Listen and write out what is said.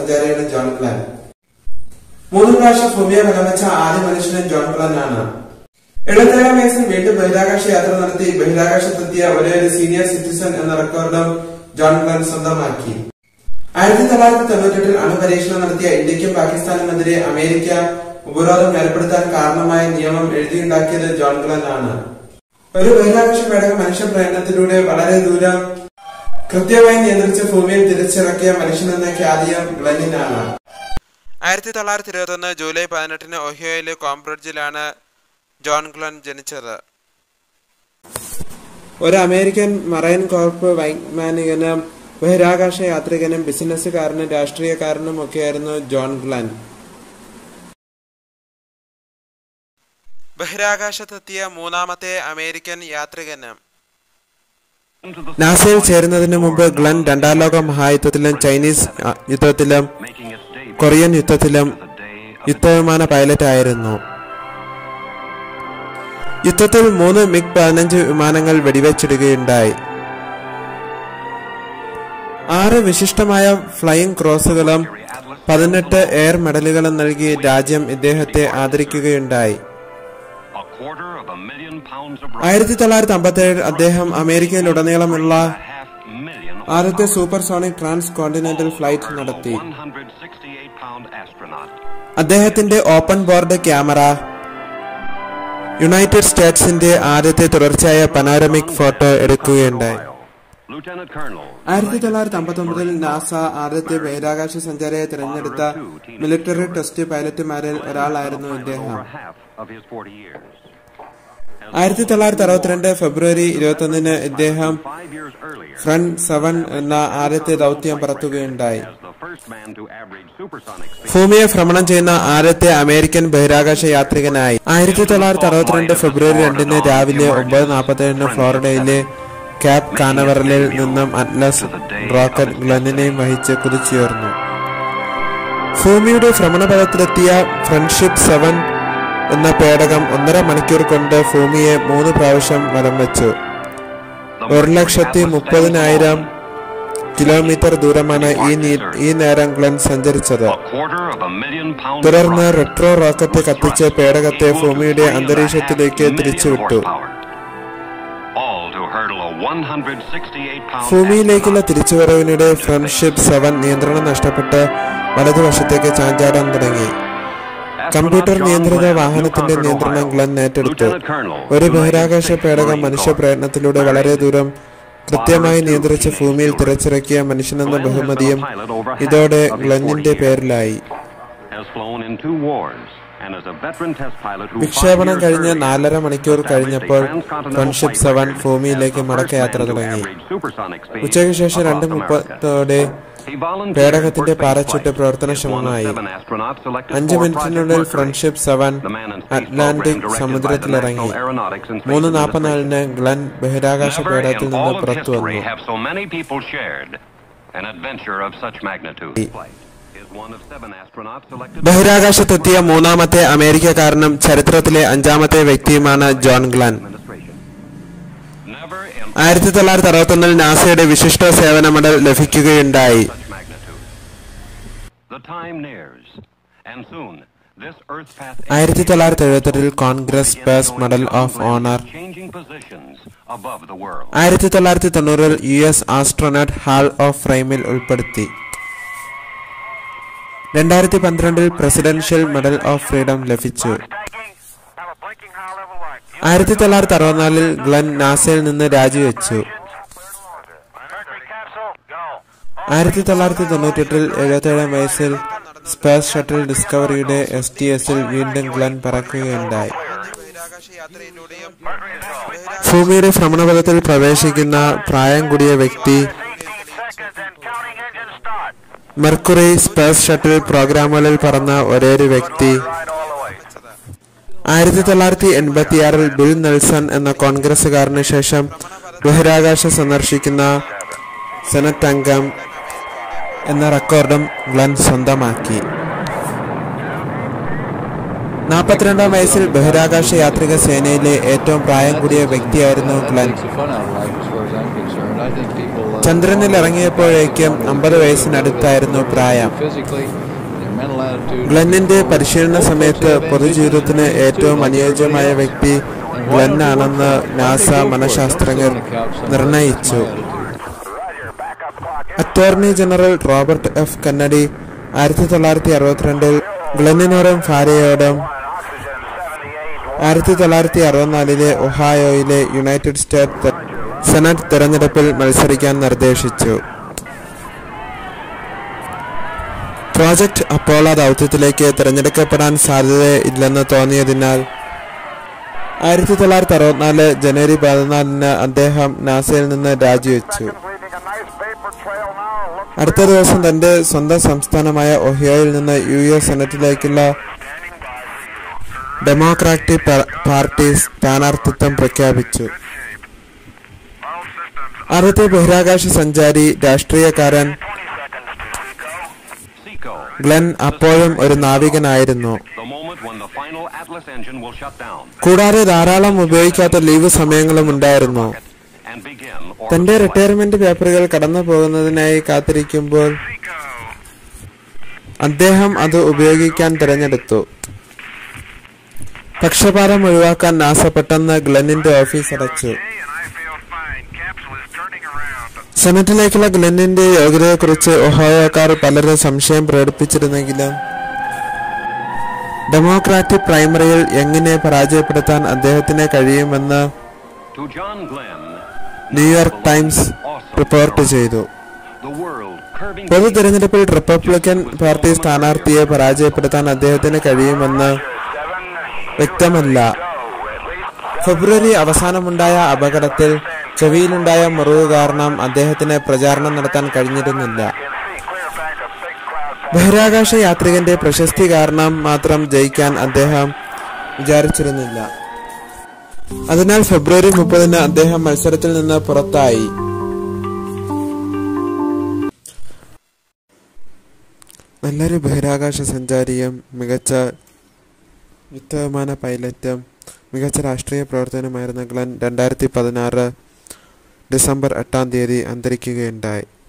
സഞ്ചാരിയാണ് John Glenn മൂന്ന് പ്രാവശ്യം ഭൂമിയെ വലം വെച്ച ആദ്യ മനുഷ്യനും ജോൺ ഗ്ലൻ ആണ് എഴുപത്തേഴാം വയസ്സിൽ വീണ്ടും ബഹിരാകാശ യാത്ര നടത്തി ബഹിരാകാശത്തെത്തിയ ഒരേ ഒരു സീനിയർ സിറ്റിസൺ എന്ന റെക്കോർഡും ജോൺ ഗ്ലൻ സ്വന്തമാക്കി ആയിരത്തി തൊള്ളായിരത്തി തൊണ്ണൂറ്റെട്ടിൽ അണുപരീക്ഷണം നടത്തിയ ഇന്ത്യക്കും പാകിസ്ഥാനുമെതിരെ അമേരിക്ക ഉപരോധം ഏർപ്പെടുത്താൻ കാരണമായ നിയമം എഴുതിയുണ്ടാക്കിയത് ജോൺ ഗ്ലൻ ആണ് ഒരു ബഹിരാകാശ പേടകം മനുഷ്യ പ്രയത്നത്തിലൂടെ വളരെ ദൂരം കൃത്യമായി നിയന്ത്രിച്ച് ഭൂമിയിൽ തിരിച്ചിറക്കിയ മനുഷ്യനെന്ന ഖ്യാതിയും ഗ്ലന്നിനാണ് ആയിരത്തി തൊള്ളായിരത്തി ഇരുപത്തി ഒന്ന് ജൂലൈ പതിനെട്ടിന് ഒഹിയോയിലെ കോംബ്രിഡ്ജിലാണ് ജോൺ ഗ്ലൻ ജനിച്ചത് ഒരു അമേരിക്കൻ മറൈൻ കോർപ്പ് വൈജ്ഞാനികനും ബഹിരാകാശ യാത്രികനും ബിസിനസ്സുകാരനും രാഷ്ട്രീയക്കാരനും ഒക്കെയായിരുന്നു ജോൺ ഗ്ലൻ ബഹിരാകാശത്തെത്തിയ മൂന്നാമത്തെ അമേരിക്കൻ യാത്രികനും നാസയിൽ ചേരുന്നതിന് മുമ്പ് ഗ്ലൻ രണ്ടാം ലോക മഹായുദ്ധത്തിലും ചൈനീസ് അ, യുദ്ധത്തിലും കൊറിയൻ യുദ്ധത്തിലും യുദ്ധവിമാന പൈലറ്റ് ആയിരുന്നു യുദ്ധത്തിൽ മൂന്ന് മിഗ് പതിനഞ്ച് വിമാനങ്ങൾ വെടിവെച്ചിടുകയുണ്ടായി ആറ് വിശിഷ്ടമായ ഫ്ലൈയിങ് ക്രോസുകളും പതിനെട്ട് എയർ മെഡലുകളും നൽകി രാജ്യം ഇദ്ദേഹത്തെ ആദരിക്കുകയുണ്ടായി A quarter of a million pounds of ആയിരത്തി തൊള്ളായിരത്തി അമ്പത്തി ഏഴിൽ അദ്ദേഹം അമേരിക്കയിലുടനീളമുള്ള half million of ആദ്യത്തെ supersonic transcontinental flight നടത്തി 168 pound astronaut. അദ്ദേഹത്തിന്റെ ഓപ്പൺ ബോർഡ് ക്യാമറ യുണൈറ്റഡ് സ്റ്റേറ്റ്സിന്റെ ആദ്യത്തെ തുടർച്ചയായ പനോരമിക് ഫോട്ടോ എടുക്കുകയുണ്ടായി Lieutenant Colonel. ആയിരത്തി തൊള്ളായിരത്തി അമ്പത്തി ഒമ്പതിൽ നാസ ആദ്യത്തെ ബഹിരാകാശ സഞ്ചാരിയെ തിരഞ്ഞെടുത്ത മിലിറ്ററി ടെസ്റ്റ് പൈലറ്റുമാരിൽ ഒരാളായിരുന്നു ഇദ്ദേഹം For half of his 40 years. ആയിരത്തി തൊള്ളായിരത്തി അറുപത്തിരണ്ട് ഫെബ്രുവരി ഇരുപത്തി ഒന്നിന് ഇദ്ദേഹം Five years earlier, friend seven എന്ന ആദ്യത്തെ ദൗത്യം പറത്തുകയുണ്ടായി as the first man to average supersonic speed, ഭൂമിയെ ഭ്രമണം ചെയ്യുന്ന ആദ്യത്തെ അമേരിക്കൻ ബഹിരാകാശ യാത്രികനായി ആയിരത്തി തൊള്ളായിരത്തി അറുപത്തിരണ്ട് ഫെബ്രുവരി രണ്ടിന് രാവിലെ ഒമ്പത് നാൽപ്പത്തേഴിന് ഫ്ലോറിഡയിലെ ക്യാപ് കാനവറലിൽ നിന്നും അറ്റ്ലസ് റോക്കറ്റ് ഗ്ലന്നിനെയും വഹിച്ച് കുതിച്ചുയർന്നു ഭൂമിയുടെ ഭ്രമണപഥത്തിലെത്തിയ ഫ്രണ്ട്ഷിപ്പ് സെവൻ എന്ന പേടകം ഒന്നര മണിക്കൂർ കൊണ്ട് ഭൂമിയെ മൂന്ന് പ്രാവശ്യം വലം വെച്ചു ഒരു ലക്ഷത്തി മുപ്പതിനായിരം കിലോമീറ്റർ ദൂരമാണ് ഈ നീ- ഈ നേരം ഗ്ലൻ സഞ്ചരിച്ചത് a quarter of a million pounds തുടർന്ന് of rocket, റെട്രോ റോക്കറ്റ് കത്തിച്ച് പേടകത്തെ equal to ഭൂമിയുടെ three and a അന്തരീക്ഷത്തിലേക്ക് half million തിരിച്ചുവിട്ടു horsepower. All to hurdle a 168 pound ഭൂമിയിലേക്കുള്ള തിരിച്ചുവരവിനിടെ ഫ്രണ്ട്ഷിപ്പ് സെവൻ നിയന്ത്രണം നഷ്ടപ്പെട്ട് വലതുവശത്തേക്ക് ചാഞ്ചാടാൻ തുടങ്ങി കമ്പ്യൂട്ടർ നിയന്ത്രിത വാഹനത്തിന്റെ നിയന്ത്രണം ഗ്ലൻ ഏറ്റെടുത്തു ഒരു ബഹിരാകാശ പേടകം മനുഷ്യ പ്രയത്നത്തിലൂടെ വളരെ ദൂരം കൃത്യമായി നിയന്ത്രിച്ച് ഭൂമിയിൽ തിരച്ചിറക്കിയ മനുഷ്യനെന്ന ബഹുമതിയും ഇതോടെ ഗ്ലന്നിന്റെ പേരിലായി has flown in two wars and is a veteran test pilot who വിക്ഷേപണം five years കഴിഞ്ഞ് earlier നാലര മണിക്കൂർ established a കഴിഞ്ഞപ്പോൾ transcontinental friendship flight seven record ഭൂമിയിലേക്ക് as the first മടക്കയാത്ര man to തുടങ്ങി average supersonic speed ഉച്ചയ്ക്ക് ശേഷം രണ്ട് across മുപ്പത്തോടെ America. He volunteered പേടകത്തിന്റെ for space പാരച്യൂട്ട് flight. പ്രവർത്തനക്ഷമമായി He is one of seven astronauts selected അഞ്ച് for മിനിറ്റിനുള്ളിൽ Project Mercury. Friendship seven The man in space Atlantic program directed by the സമുദ്രത്തിലിറങ്ങി National Aeronautics and Space മൂന്ന് Administration. നാൽപ്പത്തിനാലിന് Glenn ബഹിരാകാശ Never പേടകത്തിൽ in നിന്ന് all of പുറത്തു history വന്നു have so many people shared an adventure of such magnitude. Flight is one of seven astronauts selected ബഹിരാകാശത്തെത്തിയ മൂന്നാമത്തെ അമേരിക്കക്കാരനും ചരിത്രത്തിലെ അഞ്ചാമത്തെ വ്യക്തിയുമാണ് John Glenn administration. Never in ആയിരത്തി തൊള്ളായിരത്തി അറുപത്തൊന്നിൽ നാസയുടെ വിശിഷ്ട സേവന മെഡൽ ലഭിക്കുകയുണ്ടായി such magnitude. The time nears, and soon this Earth path ആയിരത്തി തൊള്ളായിരത്തി എഴുപത്തെട്ടിൽ Congress space medal of honour changing positions above the world. ആയിരത്തി തൊള്ളായിരത്തി തൊണ്ണൂറിൽ U S astronaut hall of ഫ്രെയിമിൽ ഉൾപ്പെടുത്തി രണ്ടായിരത്തി പന്ത്രണ്ടിൽ പ്രസിഡൻഷ്യൽ മെഡൽ ഓഫ് ഫ്രീഡം ലഭിച്ചു Have a blinking high level light. ആയിരത്തി തൊള്ളായിരത്തി അറുപത്തിനാലിൽ ഗ്ലൻ നാസയിൽ നിന്ന് രാജിവെച്ചു Mercury capsule, go. ആയിരത്തി തൊള്ളായിരത്തി തൊണ്ണൂറ്റെട്ടിൽ എഴുപത്തേഴാം വയസ്സിൽ സ്പേസ് ഷട്ടിൽ ഡിസ്കവറിയുടെ എസ് ടി എസിൽ വീണ്ടും ഗ്ലൻ പറക്കുകയുണ്ടായി ഭൂമിയുടെ ഭ്രമണപഥത്തിൽ പ്രവേശിക്കുന്ന പ്രായം കൂടിയ വ്യക്തി 18 seconds and counting engine start. Mercury space shuttle പ്രോഗ്രാമുകളിൽ പറന്ന ഒരേയൊരു വ്യക്തി Right all the way. ആയിരത്തി തൊള്ളായിരത്തി എൺപത്തിയാറിൽ ബിൽ നെൽസൺ എന്ന കോൺഗ്രസുകാരന് ശേഷം ബഹിരാകാശം സന്ദർശിക്കുന്ന സെനറ്റ് അംഗം എന്ന റെക്കോർഡും ഗ്ലൻ സ്വന്തമാക്കി നാൽപ്പത്തിരണ്ടാം വയസ്സിൽ ബഹിരാകാശ യാത്രിക സേനയിലെ ഏറ്റവും പ്രായം കൂടിയ വ്യക്തിയായിരുന്നു Glenn takes the fun out of life as far as I'm concerned. I think people uh, ചന്ദ്രനിൽ ഇറങ്ങിയപ്പോഴേക്കും അമ്പത് വയസ്സിനടുത്തായിരുന്നു പ്രായം physically, their mental attitude. ഗ്ലെന്നിന്റെ പരിശീലന സമയത്ത് പൊതുജീവിതത്തിന് ഏറ്റവും അനുയോജ്യമായ വ്യക്തി ഗ്ലെൻ ആണെന്ന് നാസ മനഃശാസ്ത്രജ്ഞർ നിർണയിച്ചു attorney general Robert F Kennedy ആയിരത്തി തൊള്ളായിരത്തി അറുപത്തിരണ്ടിൽ ഗ്ലെന്നിനോടും ഭാര്യയോടും ആയിരത്തി തൊള്ളായിരത്തി അറുപത്തിനാലിലെ ഒഹായോയിലെ യുണൈറ്റഡ് സ്റ്റേറ്റ് സെനറ്റ് തെരഞ്ഞെടുപ്പിൽ മത്സരിക്കാൻ നിർദ്ദേശിച്ചു പ്രോജക്റ്റ് അപ്പോള ദൗത്യത്തിലേക്ക് തിരഞ്ഞെടുക്കപ്പെടാൻ സാധ്യതയില്ലെന്ന് തോന്നിയതിനാൽ ആയിരത്തി തൊള്ളായിരത്തി അറുപത്തിനാല് ജനുവരി പതിനാലിന് അദ്ദേഹം നാസയിൽ നിന്ന് രാജിവെച്ചു Leaving a nice vapor trail now. Look അടുത്ത ദിവസം തന്റെ സ്വന്തം സംസ്ഥാനമായ ഒഹിയോയിൽ നിന്ന് യു എസ് സെനറ്റിലേക്കുള്ള ഡെമോക്രാറ്റിക് പ- പാർട്ടി സ്ഥാനാർത്ഥിത്വം പ്രഖ്യാപിച്ചു all systems. ആദ്യത്തെ ബഹിരാകാശ സഞ്ചാരി രാഷ്ട്രീയക്കാരൻ Seco. ഗ്ലെൻ അപ്പോഴും ഒരു നാവികനായിരുന്നു The moment when the final Atlas engine will shut down കൂടാതെ ധാരാളം ഉപയോഗിക്കാത്ത ലീവ് സമയങ്ങളും ഉണ്ടായിരുന്നു and begin തന്റെ orbital flight. റിട്ടയർമെന്റ് പേപ്പറുകൾ കടന്നു പോകുന്നതിനായി കാത്തിരിക്കുമ്പോൾ അദ്ദേഹം അത് ഉപയോഗിക്കാൻ തിരഞ്ഞെടുത്തു പക്ഷപാതം ഒഴിവാക്കാൻ നാസ പെട്ടെന്ന് ഗ്ലെന്നിന്റെ ഓഫീസ് അടച്ചു Hey, and I feel fine. Capsule is turning around. സെനറ്റിലേക്കുള്ള ഗ്ലെന്നിന്റെ യോഗ്യതയെക്കുറിച്ച് ഒഹായോക്കാർ പലരും സംശയം പ്രകടിപ്പിച്ചിരുന്നെങ്കിലും ഡെമോക്രാറ്റിക് പ്രൈമറിയിൽ എങ്ങനെ പരാജയപ്പെടുത്താൻ അദ്ദേഹത്തിന് കഴിയുമെന്ന് To John Glenn, New York Times report ചെയ്തു the world curving പൊതു തെരഞ്ഞെടുപ്പിൽ റിപ്പബ്ലിക്കൻ പാർട്ടി സ്ഥാനാർത്ഥിയെ പരാജയപ്പെടുത്താൻ അദ്ദേഹത്തിന് കഴിയുമെന്ന് വ്യക്തമല്ല ഫെബ്രുവരി അവസാനമുണ്ടായ അപകടത്തിൽ ചെവിയിലുണ്ടായ മുറിവ് കാരണം അദ്ദേഹത്തിന് പ്രചാരണം നടത്താൻ കഴിഞ്ഞിരുന്നില്ല ബഹിരാകാശ യാത്രികന്റെ പ്രശസ്തി കാരണം മാത്രം ജയിക്കാൻ അദ്ദേഹം വിചാരിച്ചിരുന്നില്ല അതിനാൽ ഫെബ്രുവരി മുപ്പതിന് അദ്ദേഹം മത്സരത്തിൽ നിന്ന് പുറത്തായി നല്ലൊരു ബഹിരാകാശ സഞ്ചാരിയും മികച്ച യുദ്ധവിമാന പൈലറ്റും മികച്ച രാഷ്ട്രീയ പ്രവർത്തനമായിരുന്ന ഗ്ലൻ രണ്ടായിരത്തി പതിനാറ് ഡിസംബർ എട്ടാം തീയതി അന്തരിക്കുകയുണ്ടായി